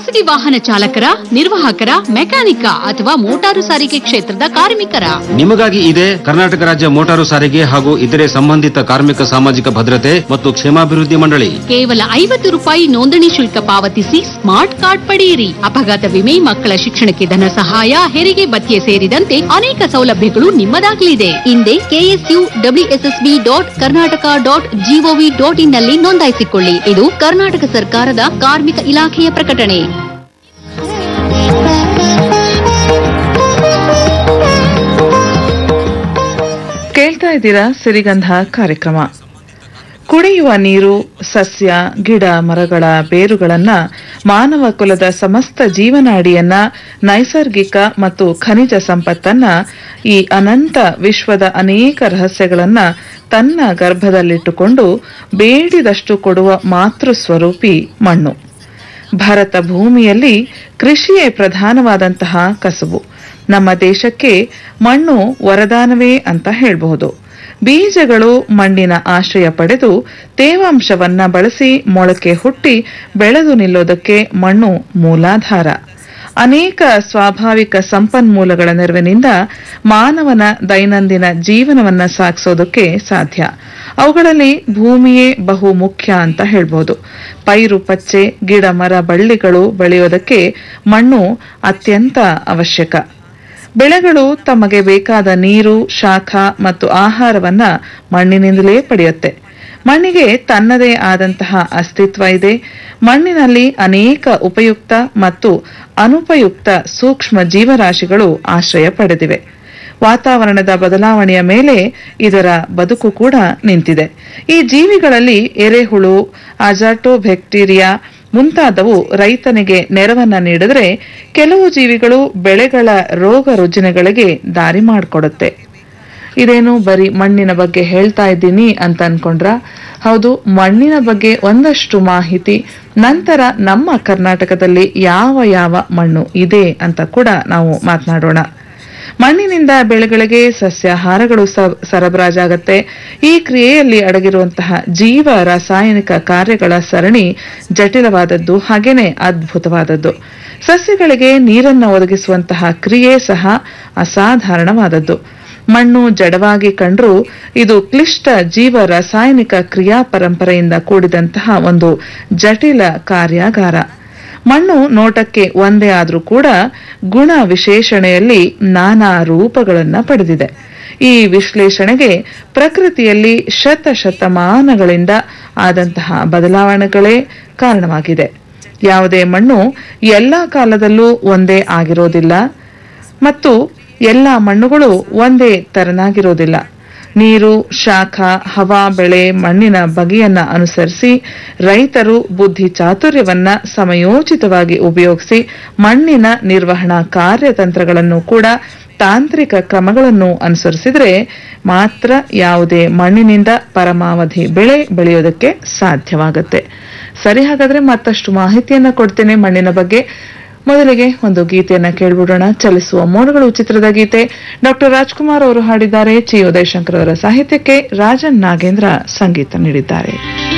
ಖಾಸಗಿ ವಾಹನ ಚಾಲಕರ ನಿರ್ವಾಹಕರ ಮೆಕ್ಯಾನಿಕ ಅಥವಾ ಮೋಟಾರು ಸಾರಿಗೆ ಕ್ಷೇತ್ರದ ಕಾರ್ಮಿಕರ ನಿಮಗಾಗಿ ಇದೆ ಕರ್ನಾಟಕ ರಾಜ್ಯ ಮೋಟಾರು ಸಾರಿಗೆ ಹಾಗೂ ಇತರೆ ಸಂಬಂಧಿತ ಕಾರ್ಮಿಕ ಸಾಮಾಜಿಕ ಭದ್ರತೆ ಮತ್ತು ಕ್ಷೇಮಾಭಿವೃದ್ಧಿ ಮಂಡಳಿ ಕೇವಲ ಐವತ್ತು ರೂಪಾಯಿ ನೋಂದಣಿ ಶುಲ್ಕ ಪಾವತಿಸಿ ಸ್ಮಾರ್ಟ್ ಕಾರ್ಡ್ ಪಡೆಯಿರಿ ಅಪಘಾತ ವಿಮೆ ಮಕ್ಕಳ ಶಿಕ್ಷಣಕ್ಕೆ ಧನ ಸಹಾಯ ಹೆರಿಗೆ ಭತ್ಯೆ ಸೇರಿದಂತೆ ಅನೇಕ ಸೌಲಭ್ಯಗಳು ನಿಮ್ಮದಾಗಲಿದೆ ಹಿಂದೆ KSU WSSB dot Karnataka dot GOV dot in ನಲ್ಲಿ ನೋಂದಾಯಿಸಿಕೊಳ್ಳಿ ಇದು ಕರ್ನಾಟಕ ಸರ್ಕಾರದ ಕಾರ್ಮಿಕ ಇಲಾಖೆಯ ಪ್ರಕಟಣೆ ಕೇಳ್ತಾ ಇದ್ದೀರಾ ಸಿರಿಗಂಧ ಕಾರ್ಯಕ್ರಮ ಕುಡಿಯುವ ನೀರು ಸಸ್ಯ ಗಿಡ ಮರಗಳ ಬೇರುಗಳನ್ನ ಮಾನವ ಕುಲದ ಸಮಸ್ತ ಜೀವನಾಡಿಯನ್ನ ನೈಸರ್ಗಿಕ ಮತ್ತು ಖನಿಜ ಸಂಪತ್ತನ್ನ ಈ ಅನಂತ ವಿಶ್ವದ ಅನೇಕ ರಹಸ್ಯಗಳನ್ನ ತನ್ನ ಗರ್ಭದಲ್ಲಿಟ್ಟುಕೊಂಡು ಬೇಡಿದಷ್ಟು ಕೊಡುವ ಮಾತೃ ಸ್ವರೂಪಿ ಮಣ್ಣು ಭಾರತ ಭೂಮಿಯಲ್ಲಿ ಕೃಷಿಯೇ ಪ್ರಧಾನವಾದಂತಹ ಕಸುಬು ನಮ್ಮ ದೇಶಕ್ಕೆ ಮಣ್ಣು ವರದಾನವೇ ಅಂತ ಹೇಳಬಹುದು ಬೀಜಗಳು ಮಣ್ಣಿನ ಆಶ್ರಯ ಪಡೆದು ತೇವಾಂಶವನ್ನ ಬಳಸಿ ಮೊಳಕೆ ಹುಟ್ಟಿ ಬೆಳೆದು ನಿಲ್ಲೋದಕ್ಕೆ ಮಣ್ಣು ಮೂಲಾಧಾರ ಅನೇಕ ಸ್ವಾಭಾವಿಕ ಸಂಪನ್ಮೂಲಗಳ ನೆರವಿನಿಂದ ಮಾನವನ ದೈನಂದಿನ ಜೀವನವನ್ನ ಸಾಗಿಸೋದಕ್ಕೆ ಸಾಧ್ಯ ಅವುಗಳಲ್ಲಿ ಭೂಮಿಯೇ ಬಹು ಮುಖ್ಯ ಅಂತ ಹೇಳ್ಬೋದು ಪೈರು ಪಚ್ಚೆ ಗಿಡ ಮರ ಬಳ್ಳಿಗಳು ಬೆಳೆಯೋದಕ್ಕೆ ಮಣ್ಣು ಅತ್ಯಂತ ಅವಶ್ಯಕ ಬೆಳೆಗಳು ತಮಗೆ ಬೇಕಾದ ನೀರು ಶಾಖ ಮತ್ತು ಆಹಾರವನ್ನ ಮಣ್ಣಿನಿಂದಲೇ ಪಡೆಯುತ್ತೆ ಮಣ್ಣಿಗೆ ತನ್ನದೇ ಆದಂತಹ ಅಸ್ತಿತ್ವ ಇದೆ ಮಣ್ಣಿನಲ್ಲಿ ಅನೇಕ ಉಪಯುಕ್ತ ಮತ್ತು ಅನುಪಯುಕ್ತ ಸೂಕ್ಷ್ಮ ಜೀವರಾಶಿಗಳು ಆಶ್ರಯ ಪಡೆದಿವೆ ವಾತಾವರಣದ ಬದಲಾವಣೆಯ ಮೇಲೆ ಇದರ ಬದುಕು ಕೂಡ ನಿಂತಿದೆ ಈ ಜೀವಿಗಳಲ್ಲಿ ಎರೆಹುಳು ಅಜಾಟೋ ಬ್ಯಾಕ್ಟೀರಿಯಾ ಮುಂತಾದವು ರೈತನಿಗೆ ನೆರವನ್ನ ನೀಡಿದ್ರೆ ಕೆಲವು ಜೀವಿಗಳು ಬೆಳೆಗಳ ರೋಗ ರುಜಿನಗಳಿಗೆ ದಾರಿ ಮಾಡಿಕೊಡುತ್ತೆ ಇದೇನು ಬರೀ ಮಣ್ಣಿನ ಬಗ್ಗೆ ಹೇಳ್ತಾ ಇದ್ದೀನಿ ಅಂತ ಅನ್ಕೊಂಡ್ರ ಹೌದು ಮಣ್ಣಿನ ಬಗ್ಗೆ ಒಂದಷ್ಟು ಮಾಹಿತಿ ನಂತರ ನಮ್ಮ ಕರ್ನಾಟಕದಲ್ಲಿ ಯಾವ ಯಾವ ಮಣ್ಣು ಇದೆ ಅಂತ ಕೂಡ ನಾವು ಮಾತನಾಡೋಣ ಮಣ್ಣಿನಿಂದ ಬೆಳೆಗಳಿಗೆ ಸಸ್ಯಾಹಾರಗಳು ಸ- ಸರಬರಾಜಾಗತ್ತೆ ಈ ಕ್ರಿಯೆಯಲ್ಲಿ ಅಡಗಿರುವಂತಹ ಜೀವ ರಾಸಾಯನಿಕ ಕಾರ್ಯಗಳ ಸರಣಿ ಜಟಿಲವಾದದ್ದು ಹಾಗೇನೆ ಅದ್ಭುತವಾದದ್ದು ಸಸ್ಯಗಳಿಗೆ ನೀರನ್ನು ಒದಗಿಸುವಂತಹ ಕ್ರಿಯೆ ಸಹ ಅಸಾಧಾರಣವಾದದ್ದು ಮಣ್ಣು ಜಡವಾಗಿ ಕಂಡ್ರೂ ಇದು ಕ್ಲಿಷ್ಟ ಜೀವ ರಾಸಾಯನಿಕ ಕ್ರಿಯಾ ಪರಂಪರೆಯಿಂದ ಕೂಡಿದಂತಹ ಒಂದು ಜಟಿಲ ಕಾರ್ಯಾಗಾರ ಮಣ್ಣು ನೋಟಕ್ಕೆ ಒಂದೇ ಆದ್ರೂ ಕೂಡ ಗುಣ ವಿಶೇಷಣೆಯಲ್ಲಿ ನಾನಾ ರೂಪಗಳನ್ನ ಪಡೆದಿದೆ ಈ ವಿಶ್ಲೇಷಣೆಗೆ ಪ್ರಕೃತಿಯಲ್ಲಿ ಶತಶತಮಾನಗಳಿಂದ ಆದಂತಹ ಬದಲಾವಣೆಗಳೇ ಕಾರಣವಾಗಿದೆ ಯಾವುದೇ ಮಣ್ಣು ಎಲ್ಲಾ ಕಾಲದಲ್ಲೂ ಒಂದೇ ಆಗಿರೋದಿಲ್ಲ ಮತ್ತು ಎಲ್ಲ ಮಣ್ಣುಗಳು ಒಂದೇ ತೆರನಾಗಿರೋದಿಲ್ಲ ನೀರು ಶಾಖ ಹವಾ ಬೆಳೆ ಮಣ್ಣಿನ ಬಗೆಯನ್ನ ಅನುಸರಿಸಿ ರೈತರು ಬುದ್ಧಿ ಚಾತುರ್ಯವನ್ನ ಸಮಯೋಚಿತವಾಗಿ ಉಪಯೋಗಿಸಿ ಮಣ್ಣಿನ ನಿರ್ವಹಣಾ ಕಾರ್ಯತಂತ್ರಗಳನ್ನು ಕೂಡ ತಾಂತ್ರಿಕ ಕ್ರಮಗಳನ್ನು ಅನುಸರಿಸಿದ್ರೆ ಮಾತ್ರ ಯಾವುದೇ ಮಣ್ಣಿನಿಂದ ಪರಮಾವಧಿ ಬೆಳೆ ಬೆಳೆಯೋದಕ್ಕೆ ಸಾಧ್ಯವಾಗುತ್ತೆ ಸರಿ ಹಾಗಾದ್ರೆ ಮತ್ತಷ್ಟು ಮಾಹಿತಿಯನ್ನ ಕೊಡ್ತೇನೆ ಮಣ್ಣಿನ ಬಗ್ಗೆ ಮೊದಲಿಗೆ ಒಂದು ಗೀತೆಯನ್ನ ಕೇಳ್ಬಿಡೋಣ ಚಲಿಸುವ ಮೋಡಗಳು ಚಿತ್ರದ ಗೀತೆ ಡಾಕ್ಟರ್ ರಾಜ್ಕುಮಾರ್ ಅವರು ಹಾಡಿದ್ದಾರೆ ಚಿ ಉದಯಶಂಕರ್ ಅವರ ಸಾಹಿತ್ಯಕ್ಕೆ ರಾಜನ್ ನಾಗೇಂದ್ರ ಸಂಗೀತ ನೀಡಿದ್ದಾರೆ